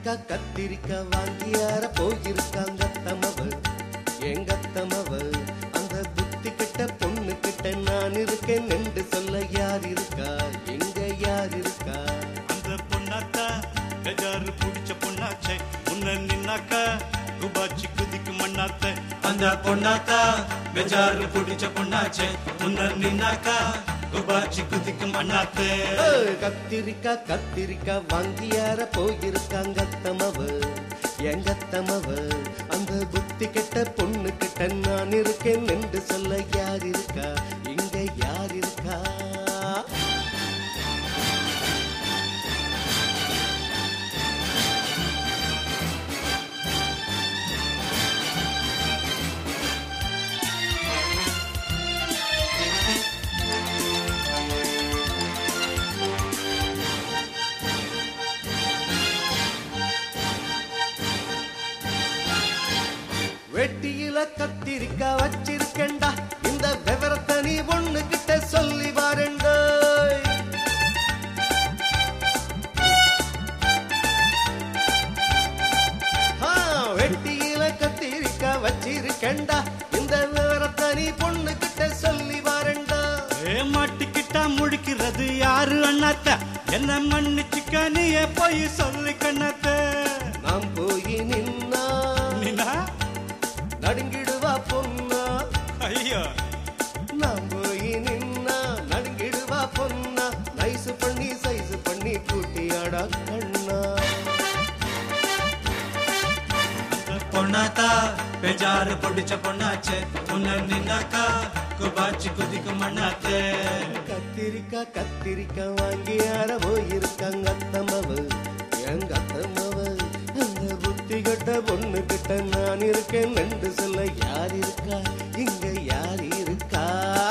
கத்திரிக்காய் கத்திரிக்காய் வாங்கியார போயிருக்காங்க தமவ எங்க தமவ அந்த புத்தி கிட்ட பொண்ணு கிட்ட நான் இருக்கேன் என்று சொல்ல யார் இருக்கா எங்க யார் இருக்கா அந்த பொண்ணாத்தா கஜாரு புடிச்ச பொண்ணாச்சே முன்ன நின்னாக்கா குபாச்சி குதிக்கு மண்ணாத்த அந்த பொண்ணாத்தா கஜாரு புடிச்ச பொண்ணாச்சே முன்ன நின்னாக்கா குபாச்சி குதிக்கு மண்ணாத்தே ஏய், கத்திரிக்காய் கத்திரிக்காய் வாங்கியார போயிருக்காங்க தமவ எங்க தமவ அந்த புத்தி கெட்ட பொண்ணு கிட்ட நான் இருக்கேன் என்று சொல்ல யார் இருக்கா இங்க யார் இருக்கா வெட்டியில கத்திரிக்காய் வச்சிருக்கேன்டா இந்த விவரத்தை நீ பொண்ணு கிட்ட சொல்லி பாருண்டா ஆ, வெட்டியில கத்திரிக்காய் வச்சிருக்கேன்டா இந்த விவரத்தை நீ பொண்ணு கிட்ட சொல்லி பாருண்டா ஏ மாட்டிக்கிட்டா முழிக்கிறது யாரு அண்ணாத்த என்ன மன்னிச்சுக்க நீயே போய் சொல்லி கண்ணாத்த நாம் போய் நின்னா நீனா நடுங்கிடுவா பொண்ணா ஐயோ நாம் போய் நின்னா நடுங்கிடுவா பொண்ணா நைசு பண்ணி சைசு பண்ணி கூட்டியாடா கண்ணா பொண்ணாத்தா பெஜாரு பிடிச்ச பொண்ணாச்சே முன்ன நின்னாக்கா குபாச்சி குதிக்கு மண்ணாத்தே கத்திரிக்காய் கத்திரிக்காய் வாங்கி யார போயிருக்காங்க அத்தமவ எங்க அத்தமவ அந்த புத்தி கட்ட பொண்ணு கிட்ட நான் இருக்கேன் என்று சொல்ல யார் இருக்கா இங்க யார் இருக்கா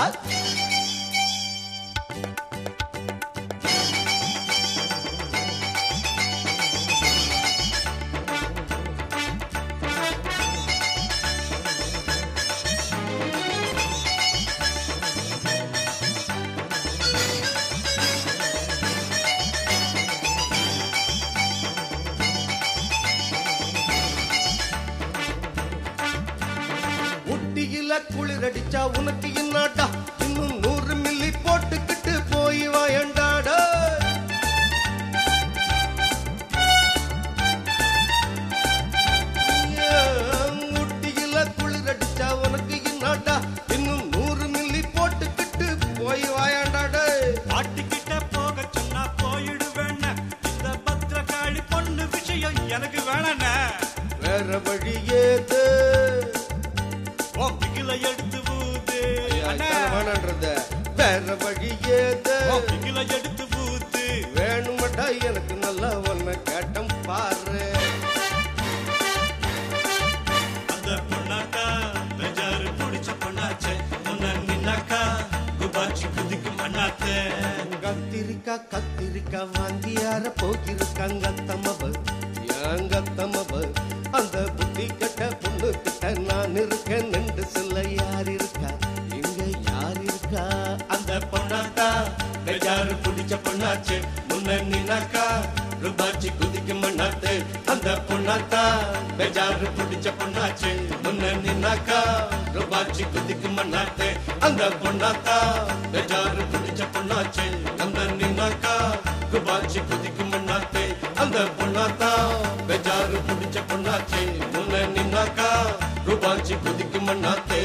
முட்டியில குளிரடிச்சா உனக்கு என்னாட்டா இன்னும் நூறு மில்லி போட்டுக்கிட்டு போய் வாயண்டாடா முட்டியில குளிரடிச்சா உனக்கு என்னாட்டா இன்னும் நூறு மில்லி போட்டுக்கிட்டு போய் வாயாண்டாடா மாட்டிக்கிட்ட போக சொன்னா போயிடுவேண்ண இந்த பத்திரகாளி பொண்ணு விஷயம் எனக்கு வேணாண்ண வேற வழி ஏது உன் பிகில எடுத்து ஊது அண்ணா, வேணான்றத வேற வழி ஏது உன் பிகில எடுத்து ஊது வேணுமட்டா எனக்கு நல்லா ஒன்ன கேட்டம் பாரு அந்த பொண்ணாக்கா பெஜாரு பிடிச்ச பொண்ணாச்சே முன்ன நின்னாக்கா குபாச்சி குதிக்கு மண்ணாத்தே கத்திரிக்காய் கத்திரிக்காய் வாங்கி யார போயிருக்காங்க தம்மவ ஏங்க தம்மவ அந்த புத்தி கட்ட பொண்ணு கிட்ட நான் இருக்கேன் என்று சொல்ல யார் இருக்கா இங்க யார் இருக்கா அந்த பொண்ணாக்கா பெஜாரு பிடிச்ச பொண்ணாச்சே முன்ன நின்னாக்கா ரூபாச்சி குதிக்கு மண்ணாத்தே அந்த பொண்ணாத்தா பெஜாரு பிடிச்ச பொண்ணாச்சே முன்ன நின்னாக்கா ரூபாச்சி குதிக்கு மண்ணாத்தே அந்த பொண்ணாத்தா பெஜாரு பிடிச்ச பொண்ணாச்சே அந்த நின்னாக்கா குபாச்சி குதிக்கு மண்ணாத்தே அந்த பொண்ணாத்தா பெஜாரு பிடிச்ச பொண்ணாச்சே முன்ன நின்னாக்கா ரூபாச்சி குதிக்கு மண்ணாத்தே